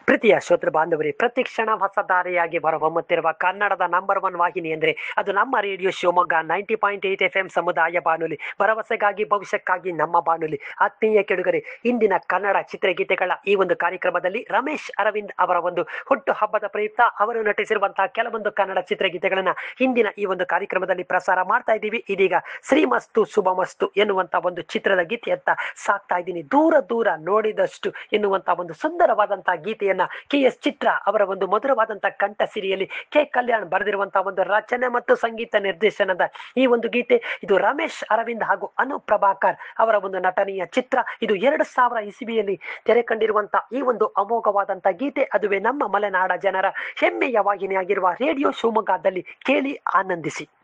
ಪ್ರೀತಿಯ ಶ್ರೋತೃ ಬಾಂಧವರೇ ಪ್ರತಿಕ್ಷಣ ಹೊಸ ದಾರಿಯಾಗಿ ಹೊರಹೊಮ್ಮುತ್ತಿರುವ ಕನ್ನಡದ ನಂಬರ್ ಒನ್ ವಾಹಿನಿ ಎಂದರೆ ಅದು ನಮ್ಮ radio Shivamogga ninety point eight F M ಸಮುದಾಯ ಬಾನುಲಿ ಭರವಸೆಗಾಗಿ ಭವಿಷ್ಯಕ್ಕಾಗಿ ನಮ್ಮ ಬಾನುಲಿ ಆತ್ಮೀಯ ಕೆಡುಗರೆ ಇಂದಿನ ಕನ್ನಡ ಚಿತ್ರಗೀತೆಗಳ ಈ ಒಂದು ಕಾರ್ಯಕ್ರಮದಲ್ಲಿ ರಮೇಶ್ ಅರವಿಂದ್ ಅವರ ಒಂದು ಹುಟ್ಟು ಹಬ್ಬದ ಪ್ರಯುಕ್ತ ಅವರು ನಟಿಸಿರುವಂತಹ ಕೆಲವೊಂದು ಕನ್ನಡ ಚಿತ್ರಗೀತೆಗಳನ್ನ ಇಂದಿನ ಈ ಒಂದು ಕಾರ್ಯಕ್ರಮದಲ್ಲಿ ಪ್ರಸಾರ ಮಾಡ್ತಾ ಇದ್ದೀವಿ ಇದೀಗ ಶ್ರೀಮಸ್ತು ಶುಭಮಸ್ತು ಎನ್ನುವಂತ ಒಂದು ಚಿತ್ರದ ಗೀತೆಯತ್ತ ಸಾಕ್ತಾ ಇದ್ದೀನಿ ದೂರ ದೂರ ನೋಡಿದಷ್ಟು ಎನ್ನುವಂತ ಒಂದು ಸುಂದರವಾದಂತಹ ಗೀತೆಯನ್ನ ಕೆ ಎಸ್ ಚಿತ್ರ ಅವರ ಒಂದು ಮಧುರವಾದಂತಹ ಕಂಠ ಸಿರಿಯಲ್ಲಿ ಕೆ ಕಲ್ಯಾಣ್ ಬರೆದಿರುವಂತಹ ಒಂದು ರಚನೆ ಮತ್ತು ಸಂಗೀತ ನಿರ್ದೇಶನದ ಈ ಒಂದು ಗೀತೆ ಇದು ರಮೇಶ್ ಅರವಿಂದ್ ಹಾಗೂ ಅನು ಪ್ರಭಾಕರ್ ಅವರ ಒಂದು ನಟನೆಯ ಚಿತ್ರ ಇದು ಎರಡು ಸಾವಿರ ಇಸವಿಯಲ್ಲಿ ತೆರೆ ಕಂಡಿರುವಂತಹ ಈ ಒಂದು ಅಮೋಘವಾದಂತಹ ಗೀತೆ ಅದುವೇ ನಮ್ಮ ಮಲೆನಾಡ ಜನರ ಹೆಮ್ಮೆಯ ವಾಹಿನಿಯಾಗಿರುವ ರೇಡಿಯೋ ಶಿವಮೊಗ್ಗದಲ್ಲಿ ಕೇಳಿ ಆನಂದಿಸಿ